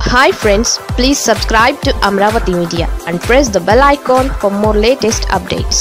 hi friends please subscribe to Amaravati media and press the bell icon for more latest updates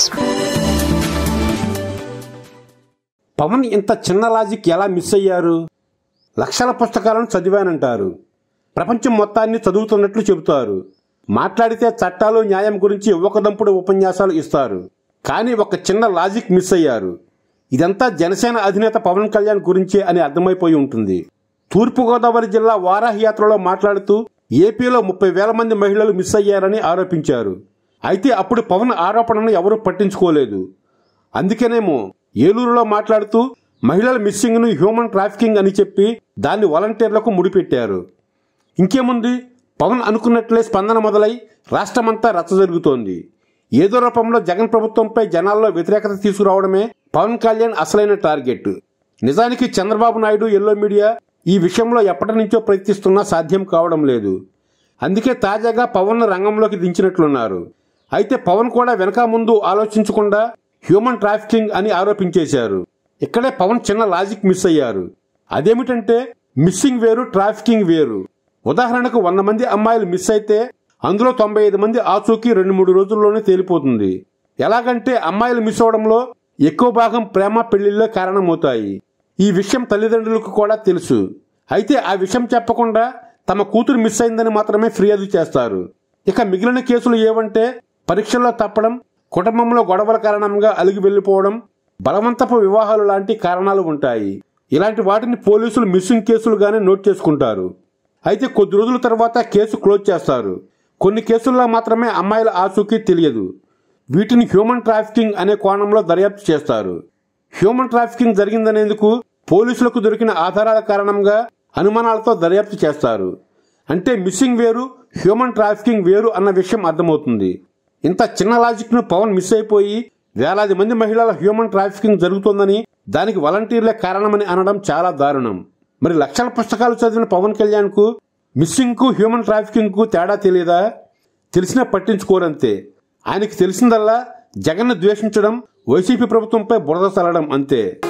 Pawan ఇంత చిన్న logic ఎలా miss అయ్యారు లక్షల పుస్తకాలను చదివానంటారు ప్రపంచం మొత్తాన్ని చదువుతున్నట్లు చెబుతారు మాట్లాడితే చట్టాలు న్యాయం గురించి యువకదంపుడు ఉపన్యాసాలు ఇస్తారు కానీ ఒక చిన్న లాజిక్ మిస్ అయ్యారు ఇదంతా జనసేన అధినేత పవన్ కళ్యాణ్ గురించే అని అర్థమైపోయి ఉంటుంది తూర్పుగోదావరి జిల్లా వారాహి యాత్రలో మాట్లాడుతూ ఏపీలో ముప్పై వేల మంది మహిళలు మిస్ అయ్యారని ఆరోపించారు అయితే అప్పుడు పవన్ ఆరోపణను ఎవరూ పట్టించుకోలేదు అందుకేనేమో ఏలూరులో మాట్లాడుతూ మహిళల మిస్సింగ్ను హ్యూమన్ ట్రాఫికింగ్ అని చెప్పి దాన్ని వాలంటీర్లకు ముడిపెట్టారు ఇంకేముంది పవన్ అనుకున్నట్లే స్పందన మొదలై రాష్ట్రమంతా రచ్చ జరుగుతోంది ఏదో రూపంలో జగన్ ప్రభుత్వంపై జనాల్లో వ్యతిరేకత తీసుకురావడమే పవన్ కళ్యాణ్ అసలైన టార్గెట్ నిజానికి చంద్రబాబు నాయుడు ఎల్లో మీడియా ఈ విషయంలో ఎప్పటి నుంచో ప్రయత్నిస్తున్నా సాధ్యం కావడం లేదు అందుకే తాజాగా పవన్ రంగంలోకి దించినట్లున్నారు అయితే పవన్ కూడా వెనక ముందు ఆలోచించకుండా హ్యూమన్ ట్రాఫికింగ్ అని ఆరోపించేశారు ఇక్కడే పవన్ చిన్న లాజిక్ మిస్ అయ్యారు అదేమిటంటే మిస్సింగ్ వేరు ట్రాఫికింగ్ వేరు ఉదాహరణకు వంద మంది అమ్మాయిలు మిస్ అయితే అందులో తొంభై ఐదు మంది ఆచూకీ రెండు మూడు రోజుల్లోనే తేలిపోతుంది ఎలాగంటే అమ్మాయిలు మిస్ అవడంలో ఎక్కువ భాగం ప్రేమ పెళ్లిళ్ళే కారణమవుతాయి ఈ విషయం తల్లిదండ్రులకు కూడా తెలుసు అయితే ఆ విషయం చెప్పకుండా తమ కూతురు మిస్ అయిందని మాత్రమే ఫిర్యాదు చేస్తారు ఇక మిగిలిన కేసులు ఏవంటే పరీక్షల్లో తప్పడం కుటుంబంలో గొడవల కారణంగా అలిగి వెళ్లిపోవడం బలవంతపు వివాహాలు లాంటి కారణాలు ఉంటాయి ఇలాంటి వాటిని పోలీసులు మిస్సింగ్ కేసులుగానే నోట్ చేసుకుంటారు అయితే కొద్ది రోజుల తర్వాత కేసు క్లోజ్ చేస్తారు కొన్ని కేసుల్లో మాత్రమే అమ్మాయిల ఆచూకీ తెలియదు వీటిని హ్యూమన్ ట్రాఫికింగ్ అనే కోణంలో దర్యాప్తు చేస్తారు హ్యూమన్ ట్రాఫికింగ్ జరిగిందనేందుకు పోలీసులకు దొరికిన ఆధారాల కారణంగా అనుమానాలతో దర్యాప్తు చేస్తారు అంటే మిస్సింగ్ వేరు హ్యూమన్ ట్రాఫికింగ్ వేరు అన్న విషయం అర్థమవుతుంది ఇంత చిన్న లాజిక్ను పవన్ మిస్ అయిపోయి వేలాది మంది మహిళల హ్యూమన్ ట్రాఫికింగ్ జరుగుతోందని దానికి వాలంటీర్లే కారణమని అనడం చాలా దారుణం మరి లక్షల పుస్తకాలు చదివిన పవన్ కళ్యాణ్ కు మిస్సింగ్ కు హ్యూమన్ ట్రాఫికింగ్ కు తేడా తెలియదా తెలిసినా పట్టించుకోరంతే ఆయనకి తెలిసిందల్లా జగన్ను ద్వేషించడం వైసీపీ ప్రభుత్వంపై బురద చల్లడం అంతే